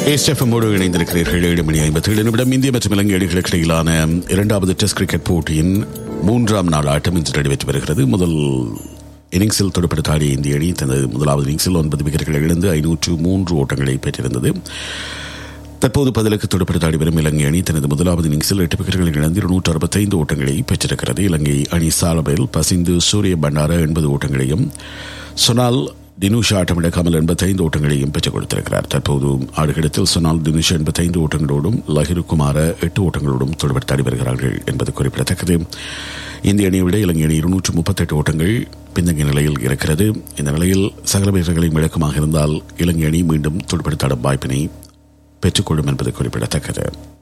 ஏஸ்டெஃபமோடு இணைந்திருக்கிறீர்கள் ஏழு மணி ஐம்பத்தி ஏழு நிமிடம் இந்திய மற்றும் இலங்கை அணிகளுக்கு இடையிலான இரண்டாவது டெஸ்ட் கிரிக்கெட் போட்டியின் மூன்றாம் நாள் ஆட்டம் இன்று நடைபெற்று வருகிறது முதல் இன்னிங்ஸில் தொடுப்படுத்த ஆடிய இந்திய அணி தனது முதலாவது இன்னிங்ஸில் ஒன்பது விக்கெட்டுகளை இழந்து ஐநூற்று மூன்று ஓட்டங்களை பெற்றிருந்தது தற்போது பதிலுக்கு தொடுப்படுத்த ஆடி வரும் இலங்கை அணி தனது முதலாவது இன்னிங்ஸில் எட்டு விக்கெட்டுகளை இழந்து இருநூற்று அறுபத்தைந்து ஓட்டங்களை பெற்றிருக்கிறது இலங்கை அணி சாலபேல் பசிந்து சூரிய பண்டார எண்பது ஓட்டங்களையும் சொனால் தினுஷா ஆட்டமிழக்காமல் எண்பத்தைந்து ஓட்டங்களையும் பெற்றுக் கொடுத்திருக்கிறார் தற்போது ஆடுகளத்தில் சொன்னால் தினுஷ் எண்பத்தைந்து ஓட்டங்களோடும் லஹிரு குமார எட்டு ஓட்டங்களோடும் தொடர்படுத்தாடி வருகிறார்கள் என்பது குறிப்பிடத்தக்கது இந்திய அணியை விட இலங்கை அணி இருநூற்று முப்பத்தெட்டு ஓட்டங்கள் பின்தங்கிய நிலையில் இருக்கிறது இந்த நிலையில் சகல வீரர்களின் விளக்கமாக இருந்தால் இலங்கை அணி மீண்டும் துடுப்படுத்தாடும் வாய்ப்பினை பெற்றுக்கொள்ளும் என்பது குறிப்பிடத்தக்கது